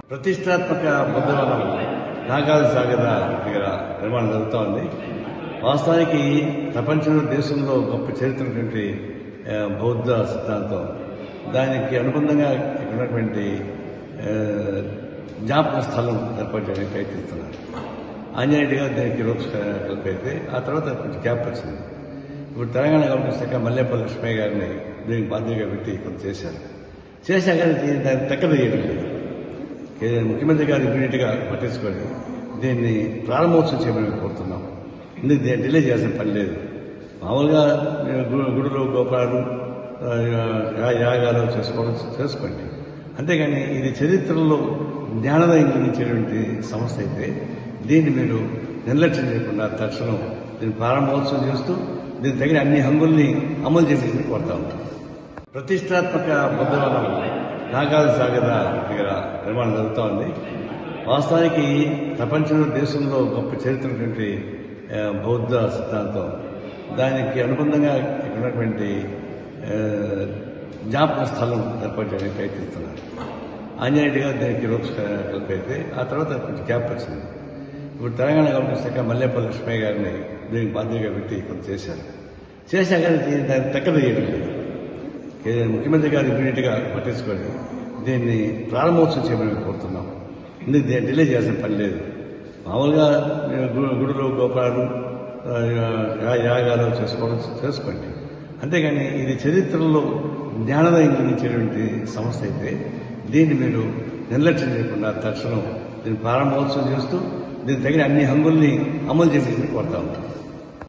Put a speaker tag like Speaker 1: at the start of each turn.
Speaker 1: ప్రతిష్టాత్మక బుద్ధవనం నాగాల సాగర దగ్గర నిర్మాణం జరుగుతూ ఉంది వాస్తవానికి ప్రపంచంలో దేశంలో గొప్ప చరిత్ర ఉన్నటువంటి ఆ, బౌద్ధ సిద్ధాంతం దానికి అనుబంధంగా ఇక్కడ ఉన్నటువంటి ఆ, జ్ఞాపక స్థలం ఏర్పాటు చేయడానికి ప్రయత్నిస్తున్నారు ఆంజనేయుడిగా దీనికి రూపకల్ప అయితే ఆ తర్వాత కొంచెం గ్యాప్ వచ్చింది ఇప్పుడు తెలంగాణ గవర్నమెంట్ శాఖ మల్లేపల్లి లక్ష్మయ్య గారిని దీనికి బాధ్యతగా పెట్టి కొంత చేశారు చేశాక దీన్ని దాన్ని తగ్గ చేయడం లేదు ఏ- ముఖ్యమంత్రి గారు ఇమీడియట్గా పట్టించుకొని దీన్ని ప్రారంభోత్సవం చేయమని కోరుతున్నాం ఇందుకు దీన్ని డిలే చేయాల్సిన పని లేదు మామూలుగా మీరు గు- గుడులు గోపురాలు ఆ, యా- యాగాలు చేసుకోవడం చేసుకోండి అంతేగాని ఇది చరిత్రలో జ్ఞానోదయం కలిగించేటువంటి సంస్థ అయితే దీన్ని మీరు నిర్లక్ష్యం చేయకుండా తక్షణం దీన్ని ప్రారంభోత్సవం చేస్తూ దీనికి తగిన అన్ని హంగుల్ని అమలు చేసి కోరుతా ఉంటాం ప్రతిష్టాత్మక బుద్ధవనం నాగాల సాగర దగ్గర నిర్మాణం జరుగుతూ ఉంది వాస్తవానికి ప్రపంచంలో దేశంలో గొప్ప చరిత్ర ఉన్నటువంటి ఆ, బౌద్ధ సిద్ధాంతం దానికి అనుబంధంగా ఇక్కడ ఉన్నటువంటి ఆ, జ్ఞాపక స్థలం ఏర్పాటు చేయడానికి ప్రయత్నిస్తున్నారు ఆంజనేయుడిగా దీనికి రూపకల్ప అయితే ఆ తర్వాత కొంచెం గ్యాప్ వచ్చింది ఇప్పుడు తెలంగాణ గవర్నమెంట్ శాఖ మల్లేపల్లి లక్ష్మయ్య గారిని దీనికి బాధ్యతగా పెట్టి కొంత చేశారు చేశాక దీన్ని దాన్ని తగ్గ చేయడం లేదు ఏ- ముఖ్యమంత్రి గారు ఇమీడియట్గా పట్టించుకొని దీన్ని ప్రారంభోత్సవం చేయమని కోరుతున్నాం ఇందుకు దీన్ని డిలే చేయాల్సిన పని లేదు మామూలుగా మీరు గు- గుడులు గోపురాలు ఆ, యా- యాగాలు చేసుకోవడం చేసుకోండి అంతేగాని ఇది చరిత్రలో జ్ఞానోదయం కలిగించేటువంటి సంస్థ అయితే దీన్ని మీరు నిర్లక్ష్యం చేయకుండా తక్షణం దీన్ని ప్రారంభోత్సవం చేస్తూ దీనికి తగిన అన్ని హంగుల్ని అమలు చేసి కోరుతా ఉంటాం